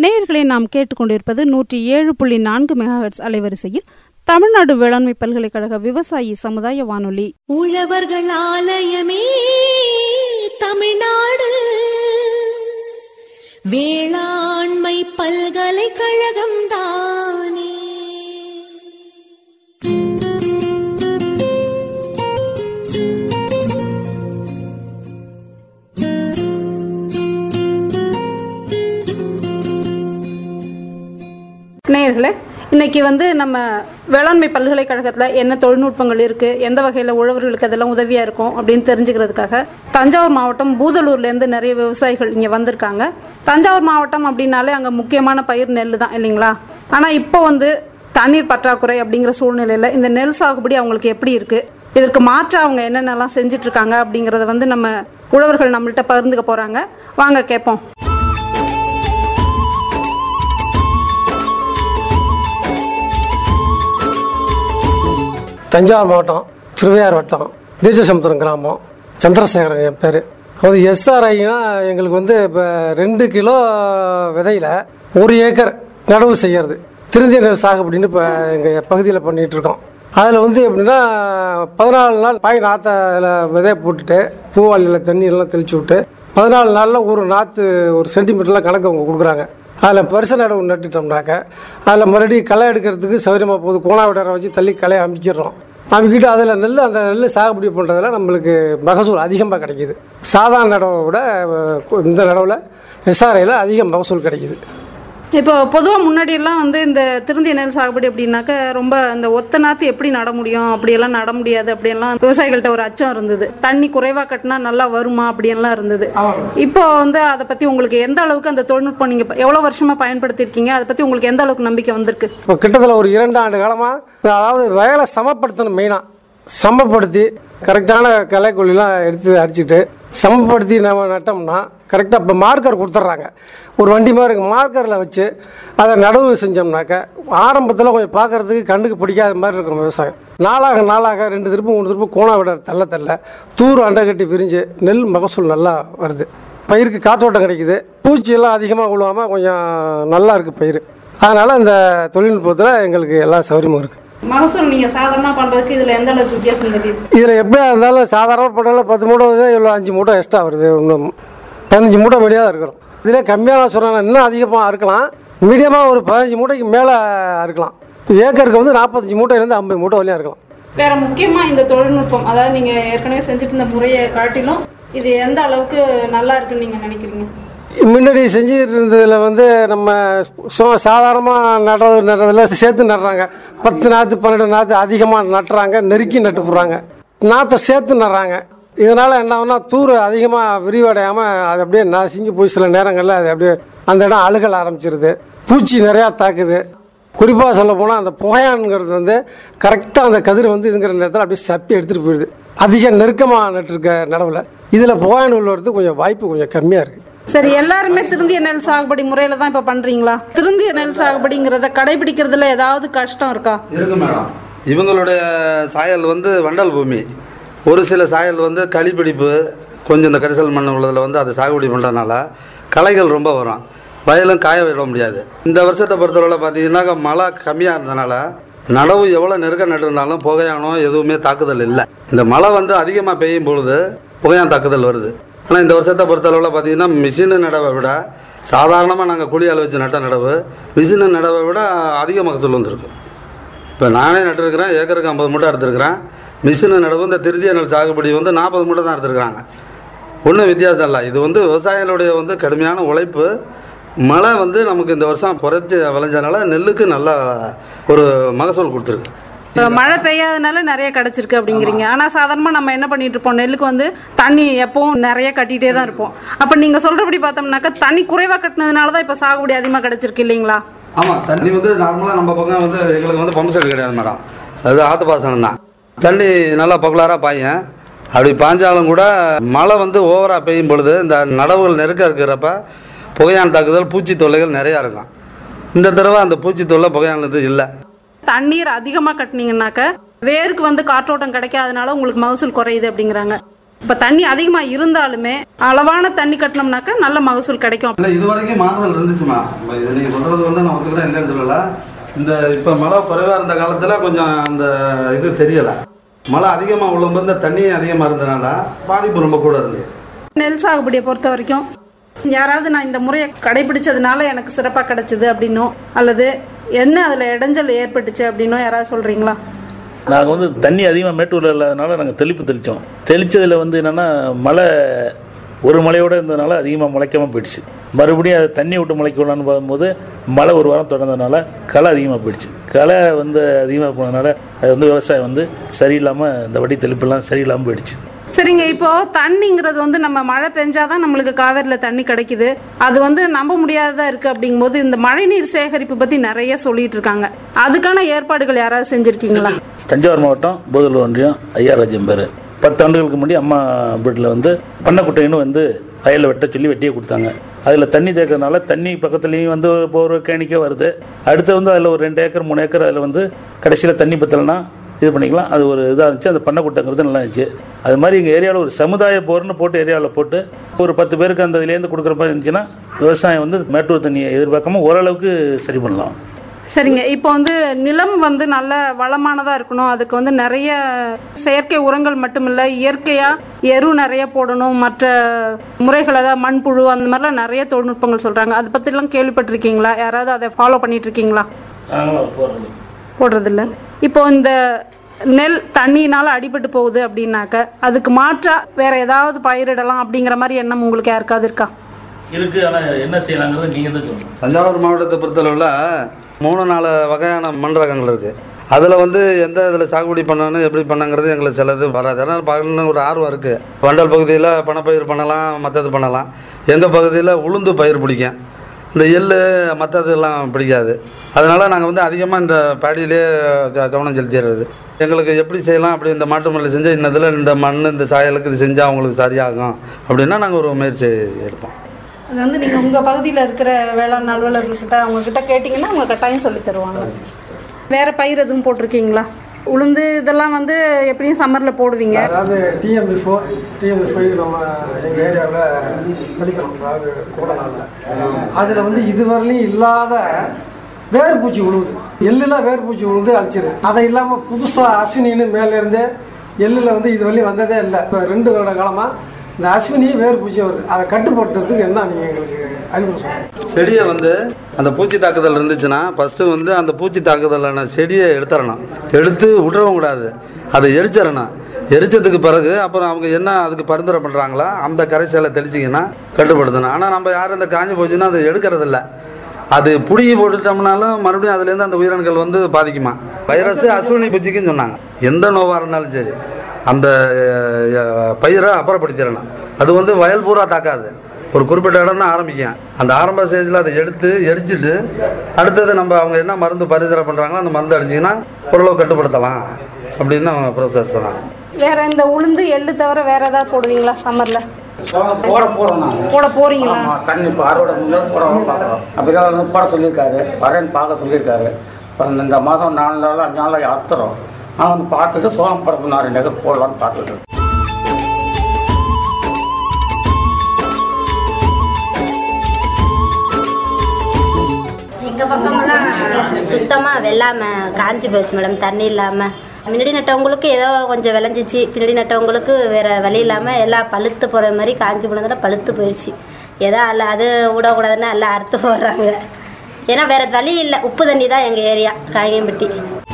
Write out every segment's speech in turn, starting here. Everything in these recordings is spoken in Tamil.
நேயர்களை நாம் கேட்டுக்கொண்டிருப்பது நூற்றி ஏழு புள்ளி நான்கு மெகாஹெட்ஸ் அலைவரிசையில் தமிழ்நாடு வேளாண்மை பல்கலைக்கழக விவசாயி சமுதாய வானொலி உழவர்கள் ஆலயமே தமிழ்நாடு வேளாண்மை பல்கலைக்கழகம் தானே நேயர்களே இன்னைக்கு வந்து நம்ம வேளாண்மை பல்கலைக்கழகத்தில் என்ன தொழில்நுட்பங்கள் இருக்குது எந்த வகையில் உழவர்களுக்கு அதெல்லாம் உதவியாக இருக்கும் அப்படின்னு தெரிஞ்சுக்கிறதுக்காக தஞ்சாவூர் மாவட்டம் பூதலூர்லேருந்து நிறைய விவசாயிகள் இங்கே வந்திருக்காங்க தஞ்சாவூர் மாவட்டம் அப்படின்னாலே அங்கே முக்கியமான பயிர் நெல் தான் இல்லைங்களா ஆனால் இப்போ வந்து தண்ணீர் பற்றாக்குறை அப்படிங்கிற சூழ்நிலையில் இந்த நெல் சாகுபடி அவங்களுக்கு எப்படி இருக்குது இதற்கு மாற்று அவங்க என்னென்னலாம் செஞ்சுட்டு இருக்காங்க அப்படிங்கிறத வந்து நம்ம உழவர்கள் நம்மள்கிட்ட பகிர்ந்துக்க போகிறாங்க வாங்க கேட்போம் தஞ்சாவூர் மாவட்டம் திருவையார் வட்டம் தீட்சசமுத்திரம் கிராமம் சந்திரசேகரன் என் பேர் அது எஸ்ஆர்ஐனா எங்களுக்கு வந்து இப்போ ரெண்டு கிலோ விதையில் ஒரு ஏக்கர் நடவு செய்யறது திருந்திய நெல் சாகுபடின்னு இப்போ எங்கள் பகுதியில் பண்ணிகிட்டு இருக்கோம் அதில் வந்து எப்படின்னா பதினாலு நாள் பாய் நாற்ற விதைய போட்டுட்டு பூவாளியில் தண்ணி எல்லாம் தெளிச்சு விட்டு பதினாலு நாளில் ஒரு நாற்று ஒரு சென்டிமீட்டர்லாம் கணக்கு அவங்க கொடுக்குறாங்க அதில் பரிசு நடவு நட்டுட்டோம்னாக்க அதில் மறுபடியும் களை எடுக்கிறதுக்கு சௌகரியமாக போகுது கோணா விடரை வச்சு தள்ளி களையை அமைக்கிடுறோம் அமைக்கிட்டு அதில் நெல் அந்த நெல் சாகுபடி பண்ணுறதுல நம்மளுக்கு மகசூல் அதிகமாக கிடைக்கிது சாதாரண நடவை விட அஹ், இந்த நடவில் எஸ்ஆர்ஐயில் அதிக மகசூல் கிடைக்கிது இப்போ பொதுவாக முன்னாடியெல்லாம் வந்து இந்த திருந்திய நெல் சாகுபடி அப்படின்னாக்க ரொம்ப இந்த ஒத்த நாற்று எப்படி நட முடியும் அப்படியெல்லாம் நட முடியாது அப்படியெல்லாம் விவசாயிகள்கிட்ட ஒரு அச்சம் இருந்தது தண்ணி குறைவாக கட்டினா நல்லா வருமா அப்படியெல்லாம் இருந்தது இப்போ வந்து அதை பற்றி உங்களுக்கு எந்த அளவுக்கு அந்த தொழில்நுட்பம் நீங்கள் எவ்வளோ வருஷமாக பயன்படுத்தியிருக்கீங்க அதை பற்றி உங்களுக்கு எந்த அளவுக்கு நம்பிக்கை வந்திருக்கு இப்போ கிட்டத்தட்ட ஒரு இரண்டு ஆண்டு காலமாக அதாவது வயலை சமப்படுத்தணும் மெயினாக சமப்படுத்தி கரெக்டான களைக்கொல்லிலாம் எடுத்து அடிச்சுட்டு சமப்படுத்தி நம்ம நட்டோம்னா கரெக்டாக இப்போ மார்க்கர் கொடுத்துட்றாங்க ஒரு வண்டி மாதிரி இருக்கு மார்க்கரில் வச்சு அதை நடவு செஞ்சோம்னாக்க ஆரம்பத்தில் கொஞ்சம் பார்க்கறதுக்கு கண்ணுக்கு பிடிக்காத மாதிரி இருக்கும் விவசாயம் நாளாக நாளாக ரெண்டு திருப்பு மூணு திருப்பு கோணா விட தள்ள தள்ள தூர் அண்டை கட்டி விரிஞ்சு நெல் மகசூல் நல்லா வருது பயிருக்கு காற்றோட்டம் கிடைக்குது பூச்சியெல்லாம் அதிகமாக விழுவாமல் கொஞ்சம் நல்லா இருக்குது பயிர் அதனால் இந்த தொழில்நுட்பத்தில் எங்களுக்கு எல்லா சௌகரியமும் இருக்குது மகசூல் நீங்கள் சாதாரணமாக பண்ணுறதுக்கு இதில் எந்த அளவுக்கு வித்தியாசம் தெரியுது இதில் எப்படியா இருந்தாலும் சாதாரண பண்ணல பத்து மூட்டை வந்து இவ்வளோ அஞ்சு மூட்டை எக்ஸ்ட்ரா வருது இன்னும் பதினஞ்சு மூட்டை வெளியாக தான் இருக்கிறோம் இதில் கம்மியான சொல்கிறாங்க இன்னும் அதிகமாக இருக்கலாம் மீடியமாக ஒரு பதினஞ்சு மூட்டைக்கு மேலே இருக்கலாம் ஏக்கருக்கு வந்து நாற்பத்தஞ்சு மூட்டையிலேருந்து ஐம்பது மூட்டை வரையும் இருக்கலாம் வேற முக்கியமாக இந்த தொழில்நுட்பம் அதாவது நீங்கள் ஏற்கனவே செஞ்சுட்டு இருந்த முறையை காட்டிலும் இது எந்த அளவுக்கு நல்லா இருக்குன்னு நீங்கள் நினைக்கிறீங்க முன்னாடி செஞ்சுக்கிட்டு இருந்ததில் வந்து நம்ம சும்மா சாதாரணமாக நடுறது நடுறதுல சேர்த்து நடுறாங்க பத்து நாற்று பன்னெண்டு நாற்று அதிகமாக நட்டுறாங்க நெருக்கி நட்டு போடுறாங்க நாற்றை சேர்த்து நடுறாங்க இதனால் என்ன ஆகுனா தூர் அதிகமாக விரிவடையாமல் அது அப்படியே நசுங்கி போய் சில நேரங்களில் அது அப்படியே அந்த இடம் அழுகல் ஆரம்பிச்சிருது பூச்சி நிறையா தாக்குது குறிப்பாக சொல்ல போனால் அந்த புகையான்ங்கிறது வந்து கரெக்டாக அந்த கதிர் வந்து இதுங்கிற நேரத்தில் அப்படியே சப்பி எடுத்துகிட்டு போயிடுது அதிக நெருக்கமாக நட்டுருக்க நடவில் இதில் புகையான் உள்ளது கொஞ்சம் வாய்ப்பு கொஞ்சம் கம்மியாக இருக்குது சரி எல்லாருமே திருந்திய நெல் சாகுபடி முறையில தான் இப்ப பண்றீங்களா திருந்திய நெல் சாகுபடிங்கிறத கடைபிடிக்கிறதுல ஏதாவது கஷ்டம் இருக்கா இருக்கு மேடம் இவங்களுடைய சாயல் வந்து வண்டல் பூமி ஒரு சில சாயல் வந்து களிப்பிடிப்பு கொஞ்சம் இந்த கரிசல் மண் உள்ளதில் வந்து அதை சாகுபடி பண்ணுறதுனால களைகள் ரொம்ப வரும் வயலும் காய விட முடியாது இந்த வருஷத்தை பொறுத்தளவில் பார்த்தீங்கன்னாக்கா மழை கம்மியாக இருந்தனால நடவு எவ்வளோ நெருக்க நட்டிருந்தாலும் புகையானோ எதுவுமே தாக்குதல் இல்லை இந்த மழை வந்து அதிகமாக பெய்யும் பொழுது புகையான் தாக்குதல் வருது ஆனால் இந்த வருஷத்தை பொறுத்தளவில் பார்த்தீங்கன்னா மிஷினு நடவை விட சாதாரணமாக நாங்கள் குழியால் வச்சு நட்ட நடவு மிஷினு நடவை விட அதிக மகசூல் வந்திருக்கு இப்போ நானே நட்டுருக்கிறேன் ஏக்கருக்கு ஐம்பது மூட்டை எடுத்துருக்கிறேன் மிஷினு நடவு இந்த திருதிய நெல் சாகுபடி வந்து நாற்பது மூட்டை தான் எடுத்துருக்காங்க ஒன்றும் வித்தியாசம் இல்லை இது வந்து விவசாயிகளுடைய வந்து கடுமையான உழைப்பு மழை வந்து நமக்கு இந்த வருஷம் குறைச்சி விளைஞ்சனால நெல்லுக்கு நல்ல ஒரு மகசூல் கொடுத்துருக்கு இப்ப மழை பெய்யாதனால நிறைய கிடைச்சிருக்கு அப்படிங்கிறீங்க ஆனா சாதாரணமா நம்ம என்ன பண்ணிட்டு இருப்போம் நெல்லுக்கு வந்து தண்ணி எப்பவும் நிறைய கட்டிட்டே தான் இருப்போம் அப்ப நீங்க சொல்றபடி பார்த்தோம்னாக்கா தண்ணி குறைவா கட்டினதுனால தான் இப்ப சாகுபடி அதிகமா கிடைச்சிருக்கு இல்லைங்களா ஆமாம் தண்ணி வந்து நார்மலாக நம்ம பக்கம் வந்து எங்களுக்கு வந்து பம்பு செட் கிடையாது மேடம் அது ஆற்று பாசனம் தான் தண்ணி நல்லா பகுலாராக பாயும் அப்படி பாய்ஞ்சாலும் கூட மழை வந்து ஓவராக பெய்யும் பொழுது இந்த நடவுகள் நெருக்க இருக்கிறப்ப புகையான் தாக்குதல் பூச்சி தொல்லைகள் நிறையா இருக்கும் இந்த தடவை அந்த பூச்சி தொல்லை புகையானது இல்லை தண்ணீர் அதிகமா கட்டினீங்கன்னாக்க வேருக்கு வந்து காற்றோட்டம் கிடைக்காதனால உங்களுக்கு மகசூல் குறையுது அப்படிங்கிறாங்க இப்போ தண்ணி அதிகமாக இருந்தாலுமே அளவான தண்ணி கட்டினோம்னாக்கா நல்ல மகசூல் கிடைக்கும் இல்லை இது வரைக்கும் மாறுதல் இருந்துச்சுமா இப்போ இது நீங்கள் சொல்கிறது வந்து நான் ஒத்துக்கிறேன் இல்லைன்னு சொல்லலை இந்த இப்போ மழை குறைவாக இருந்த காலத்தில் கொஞ்சம் அந்த இது தெரியலை மழை அதிகமாக உள்ளபோது இந்த தண்ணி அதிகமாக இருந்தனால பாதிப்பு ரொம்ப கூட இருந்தது நெல் சாகுபடியை பொறுத்த வரைக்கும் யாராவது நான் இந்த முறையை கடைபிடிச்சதுனால எனக்கு சிறப்பாக கிடைச்சது அப்படின்னோ அல்லது என்ன அதில் இடைஞ்சல் ஏற்பட்டுச்சு அப்படின்னோ யாராவது சொல்கிறீங்களா நாங்கள் வந்து தண்ணி அதிகமாக மேட்டூரில் இல்லாதனால நாங்கள் தெளிப்பு தெளித்தோம் தெளித்ததில் வந்து என்னென்னா மழை ஒரு மழையோடு இருந்ததுனால அதிகமாக முளைக்காமல் போயிடுச்சு மறுபடியும் அதை தண்ணி விட்டு முளைக்க விடலான்னு பார்க்கும்போது மழை ஒரு வாரம் தொடர்ந்ததுனால களை அதிகமாக போயிடுச்சு களை வந்து அதிகமாக போனதுனால அது வந்து விவசாயம் வந்து சரியில்லாமல் இந்த வடி தெளிப்பெல்லாம் சரியில்லாமல் போயிடுச்சு சரிங்க இப்போ தண்ணிங்கிறது வந்து நம்ம மழை பெஞ்சாதான் நம்மளுக்கு காவேரியில் தண்ணி கிடைக்குது அது வந்து நம்ப முடியாததா இருக்கு அப்படிங்கும்போது இந்த மழைநீர் சேகரிப்பு பத்தி நிறைய சொல்லிட்டு இருக்காங்க அதுக்கான ஏற்பாடுகள் யாராவது செஞ்சிருக்கீங்களா தஞ்சாவூர் மாவட்டம் போதலூர் ஒன்றியம் ஐயாராஜ்யம் பேர் பத்து ஆண்டுகளுக்கு முன்னாடி அம்மா வீட்டில் வந்து பண்ணக்குட்டைன்னு வந்து வயலில் வெட்ட சொல்லி வெட்டியே கொடுத்தாங்க அதில் தண்ணி தேக்கிறதுனால தண்ணி பக்கத்துலேயும் வந்து இப்போ ஒரு கேணிக்கே வருது அடுத்து வந்து அதில் ஒரு ரெண்டு ஏக்கர் மூணு ஏக்கர் அதில் வந்து கடைசியில் தண்ணி பத்தலைன்னா இது பண்ணிக்கலாம் அது ஒரு இதாக இருந்துச்சு அந்த பண்ணக்குட்டைங்கிறது நல்லா இருந்துச்சு அது மாதிரி எங்கள் ஏரியாவில் ஒரு சமுதாய போர்னு போட்டு ஏரியாவில் போட்டு ஒரு பத்து பேருக்கு அந்த இதுலேருந்து கொடுக்குற மாதிரி இருந்துச்சுன்னா விவசாயம் வந்து மேட்டூர் தண்ணியை எதிர்பார்க்காம ஓரளவுக்கு சரி பண்ணலாம் சரிங்க இப்போ வந்து நிலம் வந்து நல்ல வளமானதாக இருக்கணும் அதுக்கு வந்து நிறைய செயற்கை உரங்கள் மட்டும் இல்லை இயற்கையாக எரு நிறைய போடணும் மற்ற முறைகள் அதாவது மண்புழு அந்த மாதிரிலாம் நிறைய தொழில்நுட்பங்கள் சொல்கிறாங்க அதை பற்றிலாம் கேள்விப்பட்டிருக்கீங்களா யாராவது அதை ஃபாலோ பண்ணிட்டு இருக்கீங்களா போடுறதில்ல இப்போ இந்த நெல் தண்ணியினால அடிபட்டு போகுது அப்படின்னாக்க அதுக்கு மாற்றா வேற ஏதாவது பயிரிடலாம் அப்படிங்கிற மாதிரி எண்ணம் உங்களுக்கு யாருக்காவது இருக்கா இருக்குது ஆனால் என்ன செய்யலாங்கிறது நீங்கள் தான் சொல்லணும் தஞ்சாவூர் மாவட்டத்தை பொறுத்தளவில் மூணு நாலு வகையான மண் ரகங்கள் இருக்குது அதில் வந்து எந்த இதில் சாகுபடி பண்ணணும் எப்படி பண்ணங்கிறது எங்களுக்கு சிலது வராது அதனால் பண்ண ஒரு ஆர்வம் இருக்குது வண்டல் பகுதியில் பணப்பயிர் பண்ணலாம் மற்றது பண்ணலாம் எங்கள் பகுதியில் உளுந்து பயிர் பிடிக்கும் இந்த எள் மற்றதெல்லாம் பிடிக்காது அதனால் நாங்கள் வந்து அதிகமாக இந்த பாடியிலே க கவனம் செலுத்திடுறது எங்களுக்கு எப்படி செய்யலாம் அப்படி இந்த மாட்டு மல்லில் செஞ்சால் இன்னதில் இந்த மண் இந்த சாயலுக்கு இது செஞ்சால் அவங்களுக்கு சரியாகும் அப்படின்னா நாங்கள் ஒரு முயற்சி எடுப்போம் அது வந்து நீங்கள் உங்கள் பகுதியில் இருக்கிற வேளாண் அலுவலர்கள்கிட்ட அவங்க கிட்ட கேட்டிங்கன்னா அவங்க கட்டாயம் சொல்லி தருவாங்க வேற பயிர் எதுவும் போட்டிருக்கீங்களா உளுந்து இதெல்லாம் வந்து எப்படியும் சம்மரில் போடுவீங்க அதாவது டிஎம்பி ஃபோர் டிஎம்பி ஃபைவ் நம்ம எங்கள் ஏரியாவில் தெளிக்கிறோம் அதாவது கூடநாளில் அதில் வந்து இதுவரையிலும் இல்லாத வேர்பூச்சி உழுவுது எள்ளில் வேர்பூச்சி உழுந்து அழிச்சிருது அதை இல்லாமல் புதுசாக அஸ்வினின்னு மேலேருந்து எள்ளில் வந்து இது வரையும் வந்ததே இல்லை இப்போ ரெண்டு வருட காலமாக இந்த அஸ்வினி வேர்பூச்சி வருது அதை கட்டுப்படுத்துறதுக்கு என்ன நீங்கள் எங்களுக்கு அறிவுரை சொல்லுங்கள் செடியை வந்து அந்த பூச்சி தாக்குதல் இருந்துச்சுன்னா ஃபஸ்ட்டு வந்து அந்த பூச்சி தாக்குதலான செடியை எடுத்துடணும் எடுத்து விட்டுறவும் கூடாது அதை எரிச்சிடணும் எரிச்சதுக்கு பிறகு அப்புறம் அவங்க என்ன அதுக்கு பரிந்துரை பண்ணுறாங்களோ அந்த கரைசலை தெளிச்சிங்கன்னா கட்டுப்படுத்தணும் ஆனால் நம்ம யாரும் இந்த காஞ்சி போச்சுன்னா அதை எடுக்கிறதில்ல அது புடுங்கி போட்டுட்டோம்னாலும் மறுபடியும் அதுலேருந்து அந்த உயிரணுக்கள் வந்து பாதிக்குமா வைரஸ் அசுவினி பூச்சிக்குன்னு சொன்னாங்க எந்த நோவாக இருந்தாலும் சரி அந்த அஹ், பயிரை அப்புறப்படுத்திடணும் அது வந்து வயல் பூரா தாக்காது ஒரு குறிப்பிட்ட இடம் தான் ஆரம்பிக்கும் அந்த ஆரம்ப ஸ்டேஜில் அதை எடுத்து எரிச்சிட்டு அடுத்தது நம்ம அவங்க என்ன மருந்து பரிந்துரை பண்ணுறாங்களோ அந்த மருந்து அடிச்சிங்கன்னா ஓரளவு கட்டுப்படுத்தலாம் அப்படின்னு அவங்க ப்ரொசஸ் சொன்னாங்க வேற இந்த உளுந்து எள்ளு தவிர வேற ஏதாவது போடுவீங்களா சம்மரில் போட போகிறோம் நாங்கள் போட போறீங்களா ஆமாம் தண்ணி இப்போ அறுவடை முன்னாடி போகிறோம் பார்க்குறோம் அப்படிதான் வந்து போட சொல்லியிருக்காரு வரேன்னு பார்க்க சொல்லியிருக்காரு அப்புறம் இந்த மாதம் நாலு நாள் அஞ்சு நாள் அறுத்துறோம் நான் வந்து பார்த்துட்டு சோளம் பரப்பு நான் ரெண்டு ஏக்கர் போடலான்னு பார்த்துட்டு இருக்கேன். எங்கள் பக்கமெல்லாம் சுத்தமாக வெள்ளாமல் காஞ்சி போச்சு மேடம் தண்ணி இல்லாமல் முன்னாடி நட்டவங்களுக்கு ஏதோ கொஞ்சம் விளைஞ்சிச்சு பின்னாடி நட்டவங்களுக்கு வேறு வழி இல்லாமல் எல்லாம் பழுத்து போகிற மாதிரி காஞ்சி போனதால பழுத்து போயிடுச்சு ஏதோ அல்ல அது விடக்கூடாதுன்னு எல்லாம் அறுத்து போடுறாங்க ஏன்னா வேறு வழி இல்லை உப்பு தண்ணி தான் எங்கள் ஏரியா காயம்பட்டி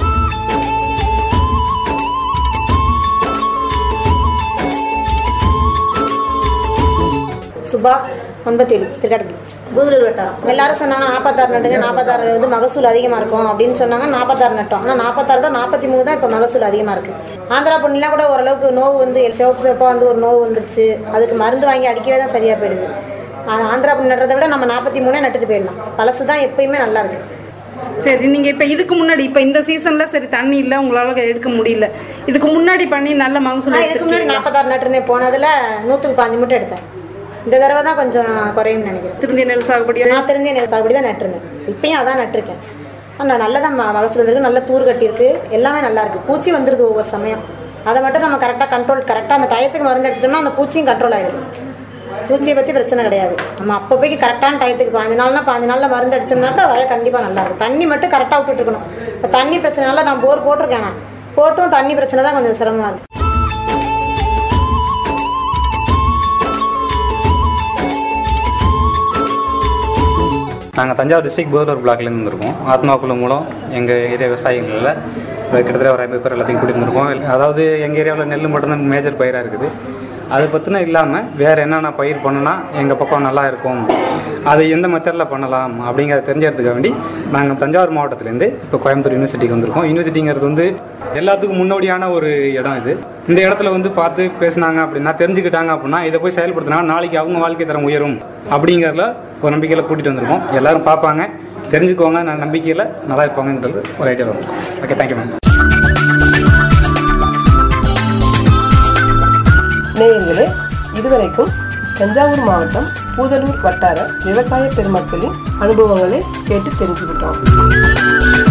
சுபா ஒன்பத்தேழு திருக்காட்டுப்பள்ளி பூதலூர் வட்டம் எல்லாரும் சொன்னாங்க நாற்பத்தாறு நட்டுங்க நாற்பத்தாறு வந்து மகசூல் அதிகமாக இருக்கும் அப்படின்னு சொன்னாங்க நாற்பத்தாறு நட்டோம் ஆனால் நாற்பத்தாறு விட நாற்பத்தி மூணு தான் இப்போ மகசூல் அதிகமாக இருக்குது ஆந்திரா பொண்ணுலாம் கூட ஓரளவுக்கு நோவு வந்து சிவப்பு சிவப்பாக வந்து ஒரு நோவு வந்துருச்சு அதுக்கு மருந்து வாங்கி அடிக்கவே தான் சரியாக போயிடுது ஆனா, ஆந்திரா பொண்ணு நடுறதை விட நம்ம நாற்பத்தி மூணே நட்டுட்டு போயிடலாம் பழசு தான் எப்பயுமே நல்லா இருக்கு சரி நீங்கள் இப்போ இதுக்கு முன்னாடி இப்போ இந்த சீசனில் சரி தண்ணி இல்லை உங்களால் எடுக்க முடியல இதுக்கு முன்னாடி பண்ணி நல்ல மகசூல் நான் இதுக்கு முன்னாடி எடுத்திருக்கீங்களா? நாற்பத்தாறு நட்டுருந்தேன் போனதில் நூற்றுக்கு பாஞ்சு மூட்டை எடுத்தேன் இந்த தடவை தான் கொஞ்சம் குறையும்னு நினைக்கிறேன் திருந்திய நெல் சாகுபடி நான் தெரிஞ்ச நெல் சாகுபடி தான் நட்டுருந்தேன் இப்பயும் அதான் நட்டிருக்கேன் ஆனால் நல்லதான் ம- மகசூல் வந்திருக்கு நல்ல தூர் கட்டியிருக்கு எல்லாமே நல்லா இருக்கு பூச்சி வந்துடுது ஒவ்வொரு சமயம் அதை மட்டும் நம்ம கரெக்டாக கண்ட்ரோல் கரெக்டாக அந்த டயத்துக்கு மருந்து அடிச்சிட்டோம்னா அந்த பூச்சியும் கண்ட்ரோல் ஆகிடும் பூச்சியை பற்றி பிரச்சனை கிடையாது நம்ம அப்போதைக்கு கரெக்டான டயத்துக்கு பாஞ்சு நாள்னா பாஞ்சு நாளில் மருந்து அடிச்சோம்னாக்கா வயல் கண்டிப்பாக நல்லா இருக்கும் தண்ணி மட்டும் கரெக்டாக விட்டுட்டு இருக்கணும் இப்போ தண்ணி பிரச்சனைனால நான் போர் போட்டிருக்கேன் நான். போட்டும் தண்ணி பிரச்சனை தான் கொஞ்சம் சிரமமாக இருக்கும் நாங்கள் தஞ்சாவூர் டிஸ்ட்ரிக்ட் போதலூர் பிளாக்லேருந்து வந்திருக்கோம் ஆத்மா குழு மூலம் எங்கள் ஏரியா விவசாயிகளில் கிட்டத்தட்ட ஒரு ஐம்பது பேர் எல்லாத்தையும் கூட்டிட்டு வந்திருக்கோம் அதாவது எங்கள் ஏரியாவில் நெல் மட்டும்தான் மேஜர் பயிராக இருக்குது அதை பற்றின இல்லாமல் வேறு என்னென்ன பயிர் பண்ணுனா எங்கள் பக்கம் நல்லா இருக்கும் அதை எந்த மெத்தடில் பண்ணலாம் அப்படிங்கிறத தெரிஞ்சுக்கிறதுக்கு வேண்டி நாங்கள் தஞ்சாவூர் மாவட்டத்துலேருந்து இப்போ கோயம்புத்தூர் யூனிவர்சிட்டிக்கு வந்திருக்கோம் யூனிவர்சிட்டிங்கிறது வந்து எல்லாத்துக்கும் முன்னோடியான ஒரு இடம் இது இந்த இடத்துல வந்து பார்த்து பேசுனாங்க அப்படின்னா தெரிஞ்சுக்கிட்டாங்க அப்படின்னா இதை போய் செயல்படுத்தினா நாளைக்கு அவங்க வாழ்க்கை தரம் உயரும் அப்படிங்கிறதுல ஒரு நம்பிக்கையில் கூட்டிகிட்டு வந்திருக்கோம் எல்லாரும் பார்ப்பாங்க தெரிஞ்சுக்குவாங்க நான் நம்பிக்கையில் நல்லா இருப்பாங்கன்றது ஒரு ஐடியா வந்திருக்கோம் ஓகே தேங்க்யூ மேம் நேயர்களே இதுவரைக்கும் தஞ்சாவூர் மாவட்டம் பூதலூர் வட்டார விவசாய பெருமக்களின் அனுபவங்களை கேட்டு தெரிஞ்சுக்கிட்டோம்